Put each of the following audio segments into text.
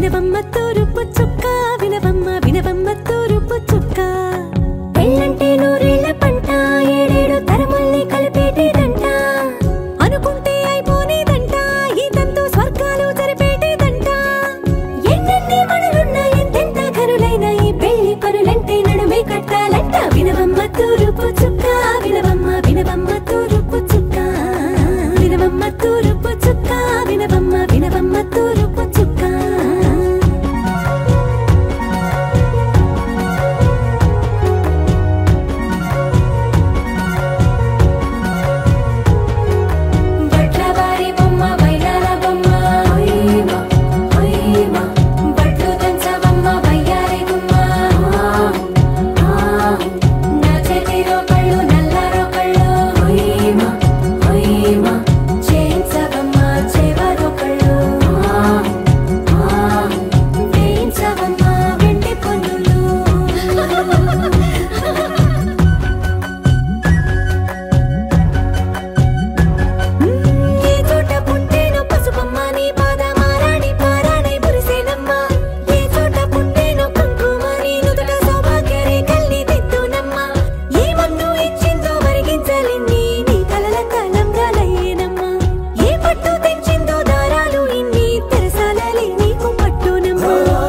వినవమ్మ తూరుపు చుక్క వినవమ్మ వినవమ్మ తూరుపు చుక్క పెళ్ళంటే నూరేళ్ల పంట ఏడేడు తరముల్ని కలిపేటేదంట అనుకుంటే అయిపోనేదంట ఈ తంతు స్వర్గాలు జరిపేటేదంట ఎన్నెన్ని మనులున్న ఎంతెంత ఘనులైన ఈ పెళ్లి పనులంటే నడుమే కట్టాలంట వినవమ్మ తూరుపు చుక్క వినవమ్మ వినవమ్మ తూరుపు చుక్క వినవమ్మ తూరుపు చుక్క వినవమ్మ వినవమ్మ తూరుపు చుక్క వడ్లవారి బొమ్మ వైరాల బొమ్మ హొయ్మ హొయ్మ వడ్లు దంచవమ్మ వయ్యారి గుమ్మ నా చేతిలో కళ్ళు నల్లారో కళ్ళు హొయ్మ హొయ్మ చేయించవమ్మ చేవారో కళ్ళు వేయించవమ్మ వెండి పొన్నులు ఏ చోట పుట్టేనో పసుపమ్మ నీ పాద మారాణి పారాణై మురిసేనమ్మ ఏ చోట పుట్టేనో కుంకుమ నీ నుదుట సౌభాగ్య రేఖల్ని దిద్దునమ్మ ఏ మన్ను ఇచ్చిందో మరిగించలిన్ని నీ కలల కలంగాలయ్యేనమ్మ ఏ పట్టు తెచ్చిందో దారాలు ఇన్ని తెరసాలలి నీకు పట్టునమ్మ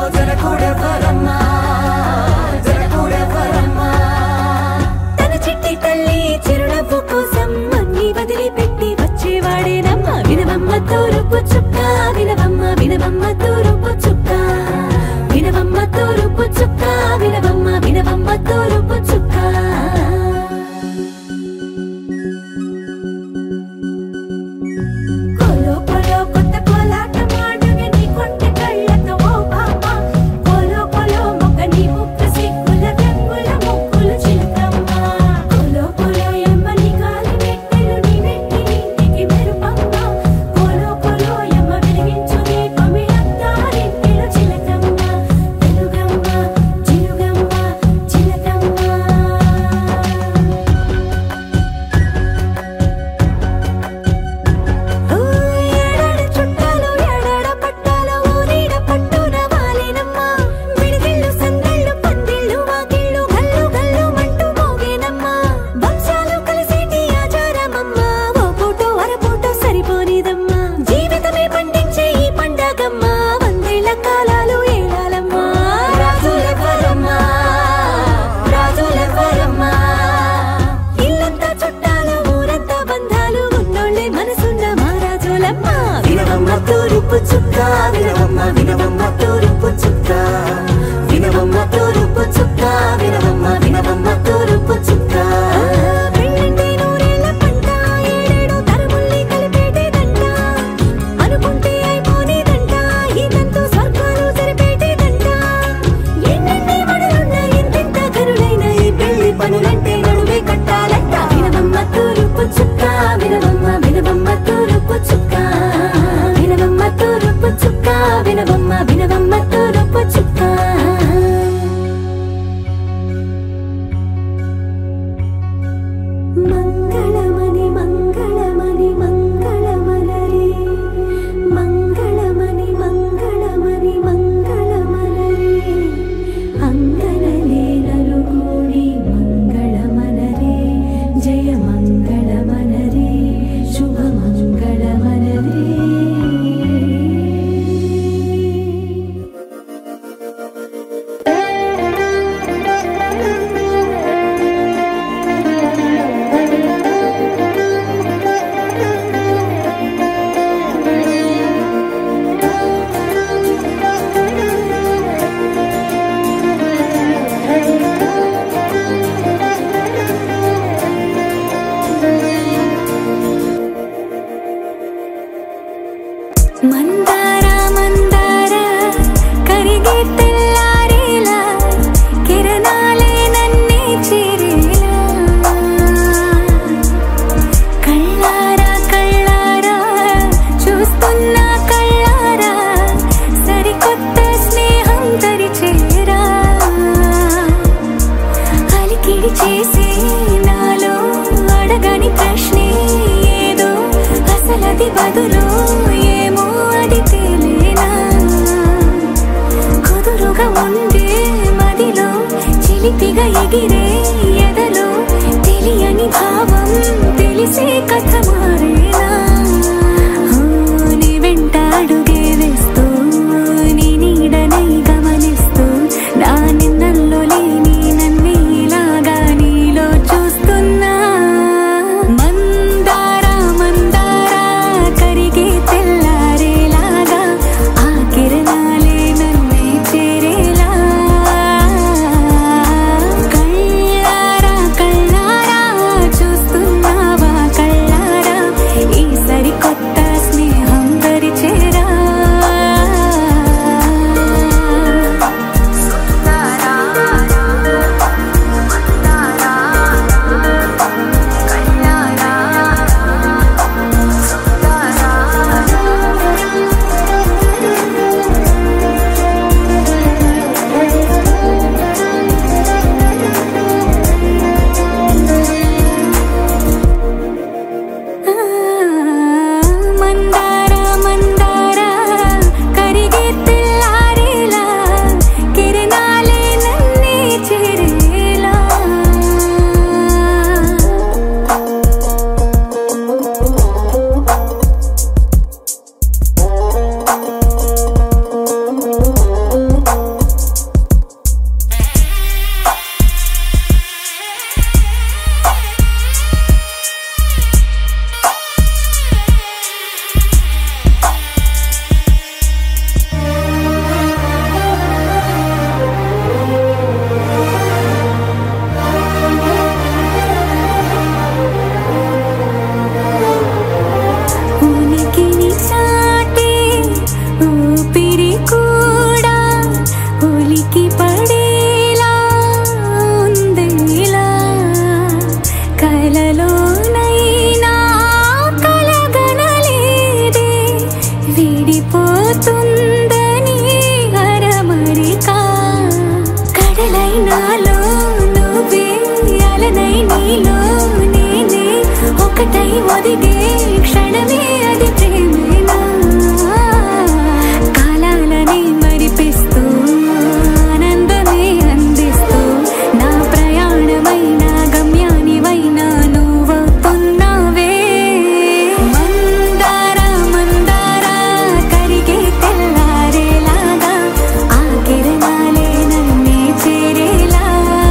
తన చిట్టి తల్లి చిరునవ్వు కోసం అన్ని వదిలిపెట్టి వచ్చేవాడేనమ్మ వినవమ్మ తూరుపు చుక్క వినవమ్మ వినవమ్మ తూరుపు చుక్క వినవమ్మ తూరుపు చుక్క వినవమ్మ వినవమ్మ తూరుపు చుక్క కోలో కోలో కొత్త కోలాటం ఆడుగ నీ కొంటె కళ్ళతో ఓ బామ్మ కోలో కోలో మొగ్గ నీ ముక్క సిగ్గుల రంగుల ముక్కులు చిలుకమ్మ కోలో కోలో ఎమ్మ నీ కాలి మెట్టెలు నీ నెట్టి నీటికి మెరుపమ్మ కోలో కోలో ఎమ్మ వెలిగించు నీ కొమిళ్ళంతా రెంటిలో చిలకమ్మ వెలుగమ్మ చిలుగమ్మ చిలకమ్మ ఉండే మదిలో చిలిపిగా ఎగిరే ఎదలో తెలియని భావం తెలిసే కథ మారేలా ఆ, నీ వెంట అడుగే వేస్తూ నీ నీడనై గమనిస్తూ నా నిన్నల్లో లేని నన్నే ఇలాగా నీలో చూస్తున్నా మందార మందార కరిగే తెల్లారేలాగా ఆ కిరణాలే నన్నే చేరేలా కళ్ళారా కళ్ళారా చూస్తున్నావా కళ్ళారా ఈ సరికొత్త స్నేహం పరిచేరా మందార మందార కరిగే తెల్లారేలా కిరణాలే నన్నే చేరేలా ఉనికిని చాటే ఊపిరి కూడా ఉలికి పడేలా ఉందేలా కలలోనైనా కలగనలేదే విడిపోతుందని అరమరిక కడలైనాలో నువ్వే అలనై నీలో నేనే ఒకటై ఒదిగే క్షణమే అది ప్రేమేనా కాలాలని మరిపిస్తూ ఆనందమే అందిస్తూ నా ప్రయాణమైన గమ్యానివైనా నువ్వవుతున్నావే మందార మందార కరిగే తెల్లారేలాగా ఆ కిరణాలే నన్నే చేరేలా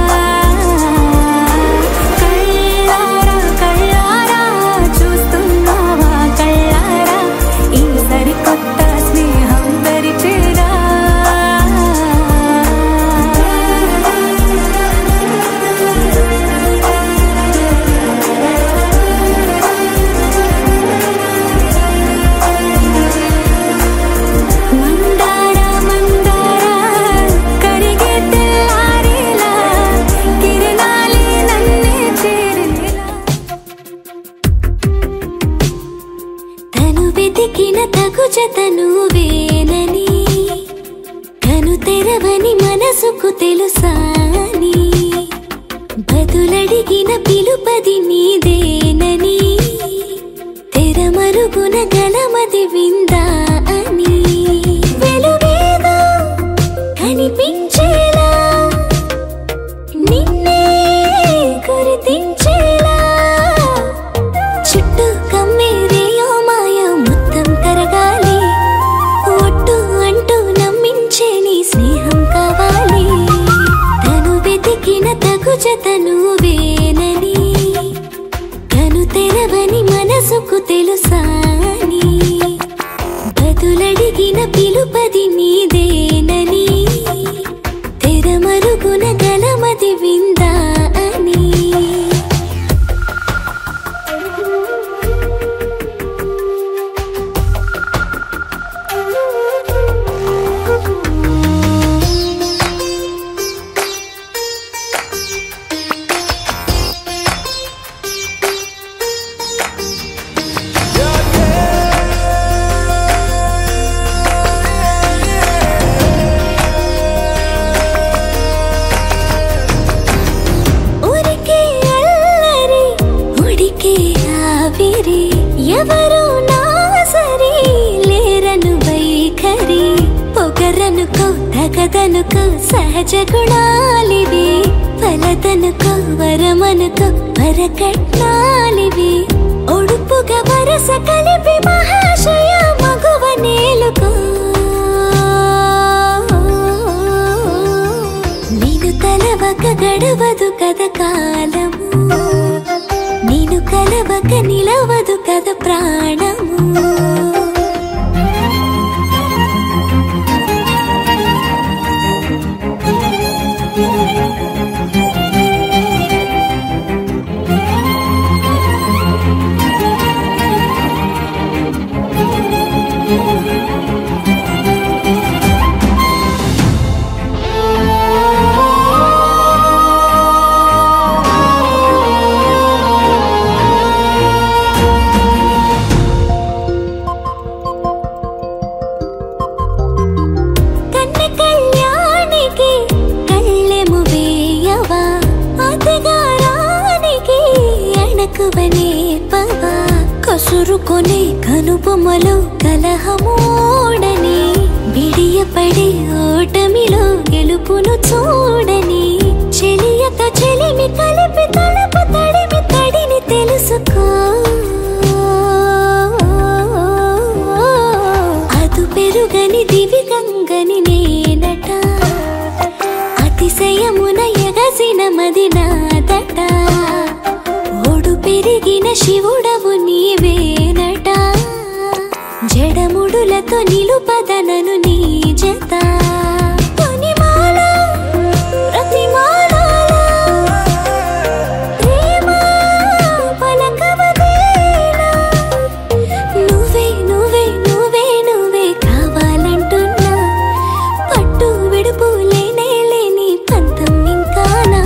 కళ్ళారా కళ్ళారా చూస్తున్నావా కళ్ళారా ఈ సరికొత్త స్నేహం పరిచేరా మందార మందార కరిగే తెల్లారేలా కిరణాలే నన్నే చేరేలా తను వెతికిన తగు జతను వేనని కను తెరవని మనసుకు తెలుసాని బదులడిగిన పిలుపది నీదేనని తెరమరుగున గలమది విందా అని వెలుగేదో కనిపించేలా నిన్నే గుర్తించేలా చుట్టూ కమ్మేరేయో మాయ మొత్తం కరగాలి ఒట్టు అంటూ నమ్మించే నీ స్నేహం కావాలి తను వెతికిన తగు జతను వేనని కను తెరవని మనసుకు తెలుసాని బదులడిగి తగదనుకో సహజ గుణాలివి ఫలదనుకో వరమనుకో వరకట్నాలివి ఒడుపుగా వరస కలిపి మహాశయ మగువ నేలుకో నేను తలవక గడవదు కద కాలము నేను కలవక నిలవదు కద ప్రాణము కన్న కళ్యాణికి కళ్ళెము వేయవా అతగారానికి అణకువనే పవా కసురుకొనే కనుబొమ్మలో కలహమోడని బిడియపడే ఓటమిలో గెలుపును చూడని చెలియత చెలిమి కలిపి తలపు తడిమి తడిని తెలుసుకో అదు పెరుగని దివి గంగని నేనట అతిశయమున ఎగసిన మది నాదట ఓడు పెరిగిన శివుడవు నీవేనట జడముడులతో నిలుపదనను నీ జత తొనిమాల, ప్రతిమాలాల, ప్రేమ పలకవదేనా? నువ్వే నువ్వే నువ్వే నువ్వే కావాలంటున్నా పట్టు విడుపు లేనే లేని పంతం ఇంకానా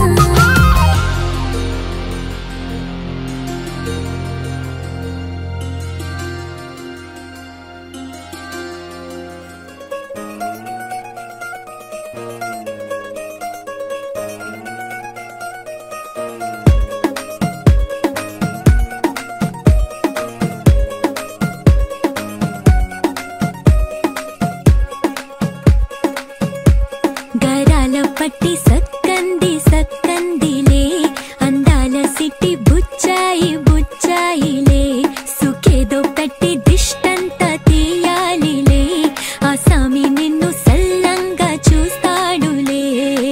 గరాల పట్టి సక్కంది సక్కందిలే అందాల సిట్టి బుచ్చాయి బుచ్చాయిలే సుఖేదో పెట్టి దిష్టంత తీయాలిలే ఆ సామి నిన్ను సల్లంగా చూస్తాడులే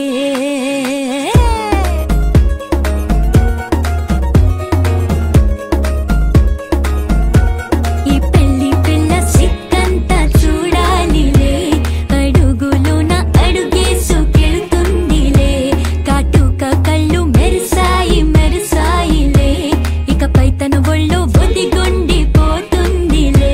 ఈ పెళ్లి పిల్ల సిక్కంతా చూడాలిలే అడుగులోన అడుగేసుకెళ్తుందిలే కాటుక కళ్ళు మెరిసాయి మెరిసాయిలే ఇకపై తన ఒళ్ళో ఒదిగొండి పోతుందిలే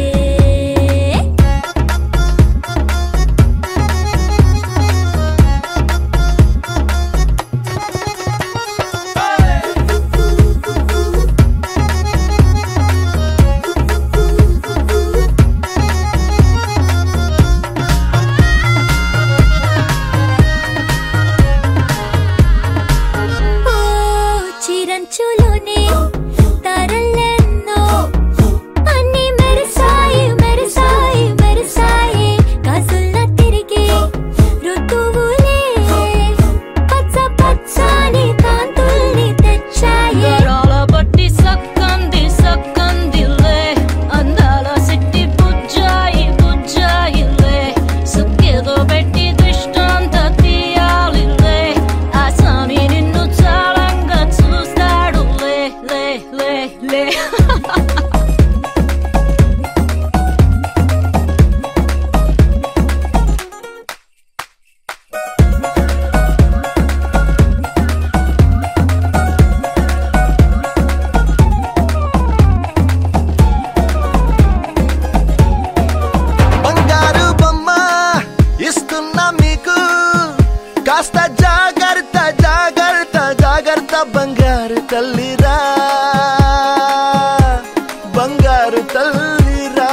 ఓ చిరంచులోనే తరలెన్నో అన్ని మెరిసాయి మెరిసాయి మెరిసాయి కాసుల్ల తిరిగి ఋతువులే పచ్చ పచ్చని కాంతుల్ని తెచ్చాయి గరాల బట్టి సక్కంది సక్కందిలే అందాల సిట్టి బుజ్జాయి బుజ్జాయిలే సుక్కేదో పెట్టి దుష్టంత తీయాలిలే ఆ స్వామి నిన్ను చాలంగా చూస్తాడు లే లే లే లే బంగారు బొమ్మ ఇస్తున్నా మీకు కాస్త జాగ్రత్త జాగ్రత్త జాగ్రత్త బంగారు తల్లిరా బంగారు తల్లిరా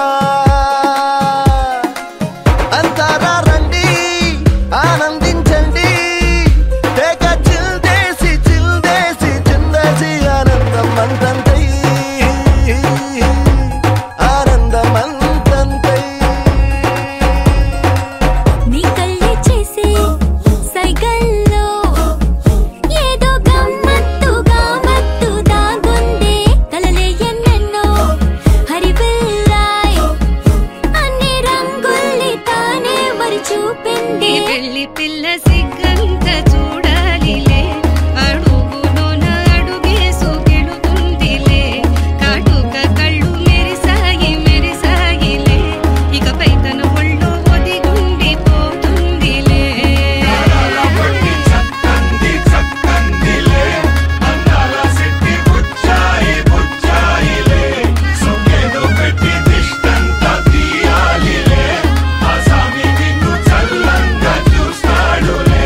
అంతారా రండి ఆనందించండి తెగ చిల్దేసి చిల్దేసి చిందేసి ఆనందం అంతంతై ఆనందం అంతంతై నీ కళ్ళే పిల్ల సిగ్గంత చూడాలిలే అడుగులోన అడుగేసుకెళుతుందిలే కాటుక కళ్ళు మెరిసాయి మెరిసాయిలే ఇకపై తన ఒళ్ళో ఒదిగుండిపోతుందిలే చక్కంది చక్కందిలే అందాల సిట్టి బుచ్చాయి బుచ్చాయిలే సొంగేదో పెట్టి దిష్టంత తీయాలిలే ఆ సామి నిన్ను చల్లంగా చూస్తాడులే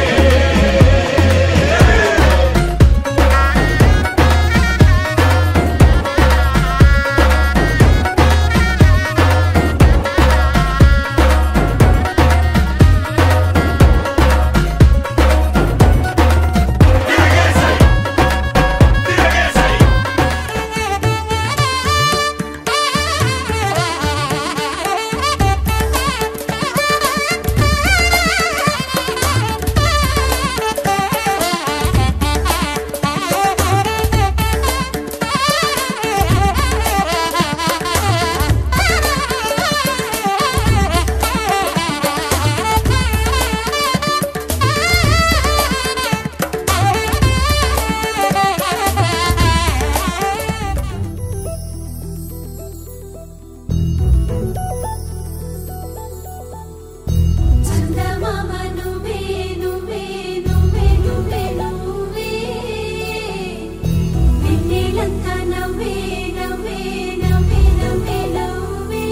తిరగేసాయి తిరగేసాయి చందమామ నువ్వే నువ్వే నువ్వే నువ్వే నువ్వే వెన్నెలంతా నవ్వే నవ్వే నవ్వే నవ్వే నవ్వే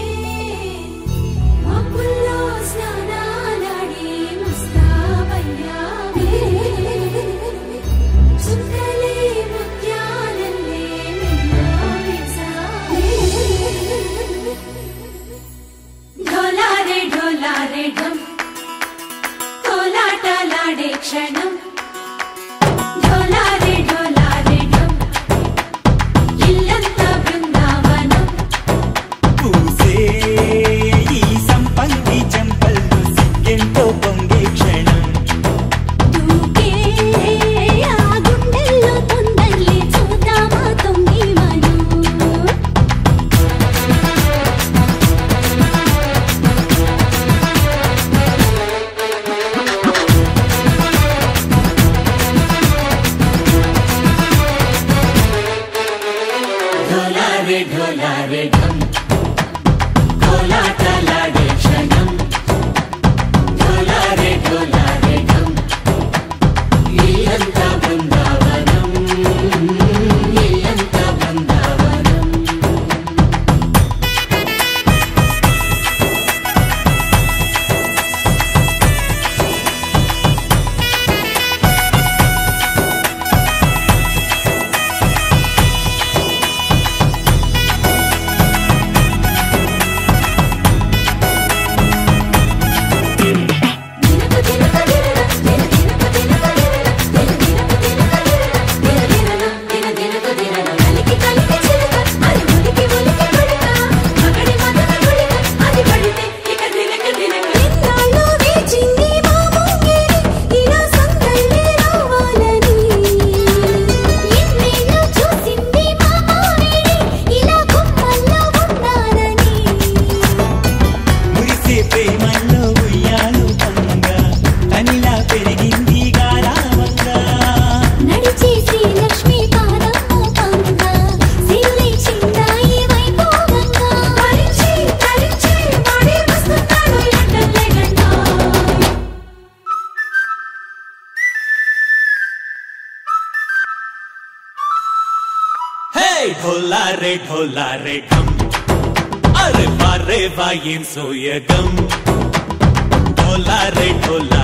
మబ్బుల్లో స్నానాలాడి ముస్తాబయ్యావే చుక్కలే ముత్యాలల్లే నిన్ను వేసావే ఢోలారే ఢోలారే ఢం కోలాటలాడే క్షణం ఢోలారే ఢోలారే ఢం ఇల్లంతా బృందావనం పూసే ఈ సంపంగి చెంపల్లో సిగ్గెంతో పొంగే క్షణం దూకే ఆ గుండెల్లో తొందరలే చూద్దామా తొంగి మనం ఢోలారే ఢోలారే ఢం కోలాటలాడే క్షణం ఢోలారే ఢోలారే ఢం ఇల్లంతా బృందావనం ఇల్లంతా బృందావనం మురిసే ప్రేమల్లో ఉయ్యాలు పంగా తనిలా పెరిగింది గారావంగా నడిచే శ్రీలక్ష్మి పాదము పంగ సిరులై చిందాయి వైభోగంగా తరించి తరించి వాడే వస్తున్నాడు ఎండలే గంట హే ఢోలా రే ఢోలా రే ఢమ్ అరే వారే వాయిన్ సోయగం ఢోలా రే ఢోలా